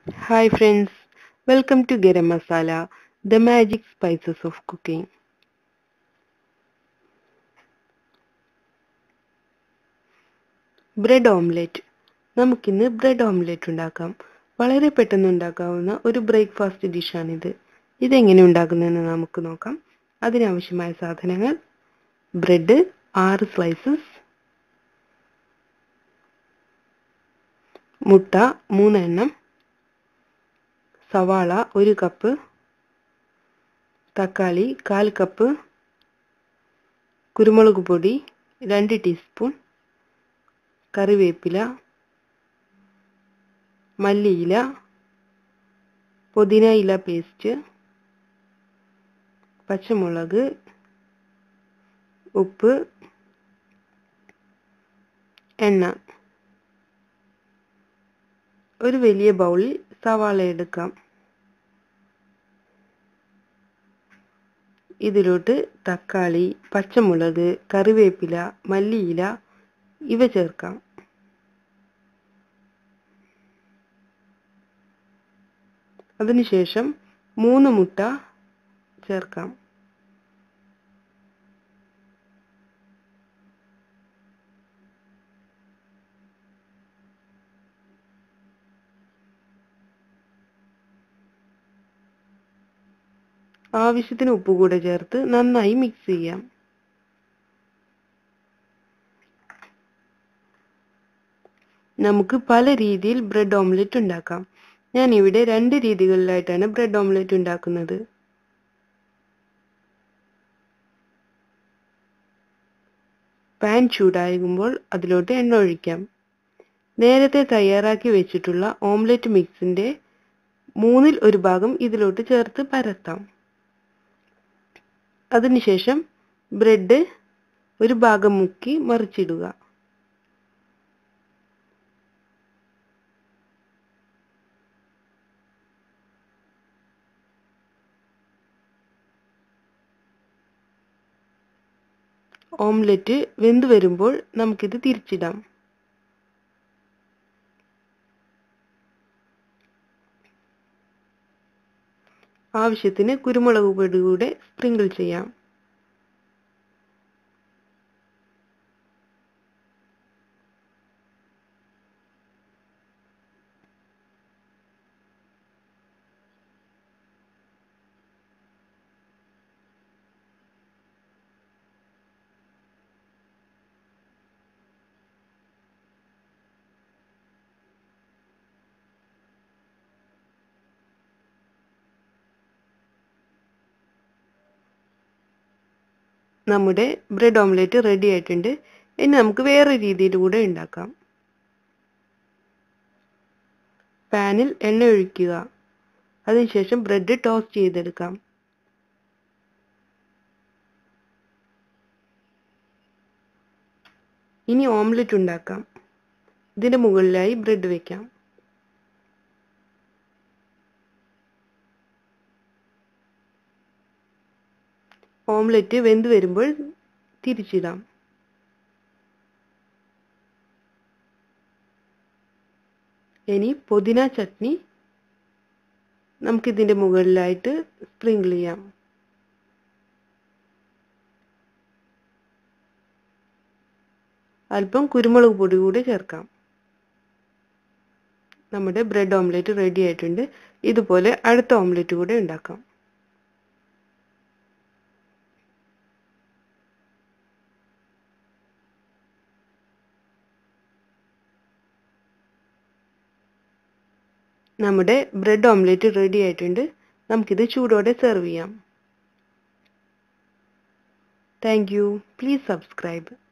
Hi friends, welcome to Garam Masala, the magic spices of cooking. Bread omelette നമുക്കിന്ന് bread omelette ഉണ്ടാക്കാം വളരെ പെട്ടെന്ന് ഉണ്ടാക്കാവുന്ന ഒരു ബ്രേക്ക്ഫാസ്റ്റ് ഡിഷാണിത് ഇതെങ്ങനെ ഉണ്ടാക്കുന്നതെന്ന് നമുക്ക് നോക്കാം അതിനാവശ്യമായ സാധനങ്ങൾ ബ്രെഡ് ആറ് സ്ലൈസസ് മുട്ട മൂന്നെണ്ണം സവാള ഒരു കപ്പ് തക്കാളി കാൽ കപ്പ് കുരുമുളക് പൊടി രണ്ട് ടീസ്പൂൺ കറിവേപ്പില മല്ലിയില പുതിന ഇല പേസ്റ്റ് പച്ചമുളക് ഉപ്പ് എണ്ണ ഒരു വലിയ ബൗളിൽ സവാള എടുക്കാം ഇതിലോട്ട് തക്കാളി പച്ചമുളക് കറിവേപ്പില മല്ലിയില ഇവ ചേർക്കാം അതിനുശേഷം മൂന്ന് മുട്ട ചേർക്കാം ആവശ്യത്തിന് ഉപ്പ് കൂടെ ചേർത്ത് നന്നായി മിക്സ് ചെയ്യാം നമുക്ക് പല രീതിയിൽ ബ്രെഡ് ഓംലെറ്റ് ഉണ്ടാക്കാം ഞാൻ ഇവിടെ രണ്ട് രീതികളിലായിട്ടാണ് ബ്രെഡ് ഓംലെറ്റ് ഉണ്ടാക്കുന്നത് പാൻ ചൂടാകുമ്പോൾ അതിലോട്ട് എണ്ണ ഒഴിക്കാം നേരത്തെ തയ്യാറാക്കി വെച്ചിട്ടുള്ള ഓംലെറ്റ് മിക്സിന്റെ മൂന്നിൽ ഒരു ഭാഗം ഇതിലോട്ട് ചേർത്ത് പരത്താം അതിനുശേഷം ബ്രെഡ് ഒരു ഭാഗം മുക്കി മറിച്ചിടുക ഓംലെറ്റ് വെന്ത് വരുമ്പോൾ നമുക്കിത് തിരിച്ചിടാം ആവശ്യത്തിന് കുരുമുളക് പൊടി കൂടെ സ്പ്രിങ്കിൾ ചെയ്യാം നമ്മുടെ ബ്രെഡ് ഓംലെറ്റ് റെഡി ആയിട്ടുണ്ട് ഇനി നമുക്ക് വേറെ രീതിയിലൂടെ ഉണ്ടാക്കാം പാനിൽ എണ്ണ ഒഴിക്കുക അതിനുശേഷം ബ്രെഡ് ടോസ്റ്റ് ചെയ്തെടുക്കാം ഇനി ഓംലെറ്റ് ഉണ്ടാക്കാം ഇതിന്റെ മുകളിലായി ബ്രെഡ് വെക്കാം ഓംലെറ്റ് വെന്ത് വരുമ്പോൾ തിരിച്ചിടാം ഇനി പുതിന ചട്നി നമുക്കിതിൻ്റെ മുകളിലായിട്ട് സ്പ്രിങ്കിൾ ചെയ്യാം അല്പം കുരുമുളക് പൊടി കൂടി ചേർക്കാം നമ്മുടെ ബ്രെഡ് ഓംലെറ്റ് റെഡി ആയിട്ടുണ്ട് ഇതുപോലെ അടുത്ത ഓംലെറ്റ് കൂടെ ഉണ്ടാക്കാം നമ്മുടെ ബ്രെഡ് ഓംലെറ്റ് റെഡി ആയിട്ടുണ്ട് നമുക്കിത് ചൂടോടെ സെർവ് ചെയ്യാം താങ്ക് യു പ്ലീസ് സബ്സ്ക്രൈബ്